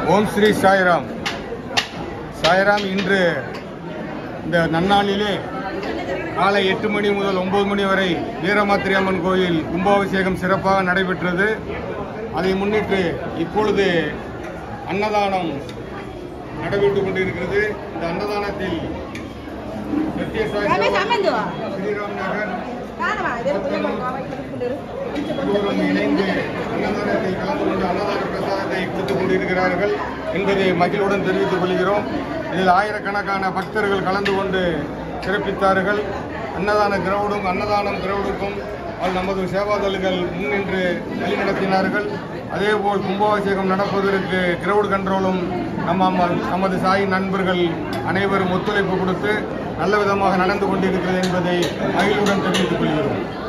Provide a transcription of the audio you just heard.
ஓம் ஸ்ரீ சாய்ராம் சாய்ராம் இன்று இந்த நன்னாளிலே காலை எட்டு மணி முதல் ஒன்பது மணி வரை வீரமாத்திரி அம்மன் கோயில் கும்பாபிஷேகம் சிறப்பாக நடைபெற்றது அதை முன்னிட்டு இப்பொழுது அன்னதானம் நடைபெற்றுக் கொண்டிருக்கிறது இந்த அன்னதானத்தில் சத்ய சாய் Kami சபா, sama tu. ஸ்ரீராம் நகர் Kan mah, dia punya kawan itu sendiri. இருவரும் இணைந்து அன்னதானத்தில் கலந்து கொண்டு அன்னதான பிரசாதத்தை கொடுத்துக் கொண்டிருக்கிறார்கள் என்பதை மகிழ்வுடன் தெரிவித்துக் கொள்கிறோம் இதில் ஆயிரக்கணக்கான பக்தர்கள் கலந்து கொண்டு சிறப்பித்தார்கள் அன்னதான கிரௌடும் அன்னதானம் கிரௌடுக்கும் அது நமது சேவாதல்கள் முன்னின்று வழிநடத்தினார்கள் அதேபோல் கும்பாபிஷேகம் நடப்பதற்கு கிரவுட் கண்ட்ரோலும் நம்ம நமது சாய் நண்பர்கள் அனைவரும் ஒத்துழைப்பு கொடுத்து நல்ல விதமாக நடந்து கொண்டிருக்கிறது என்பதை மகிழ்வுடன் தெரிவித்துக் கொள்கிறோம்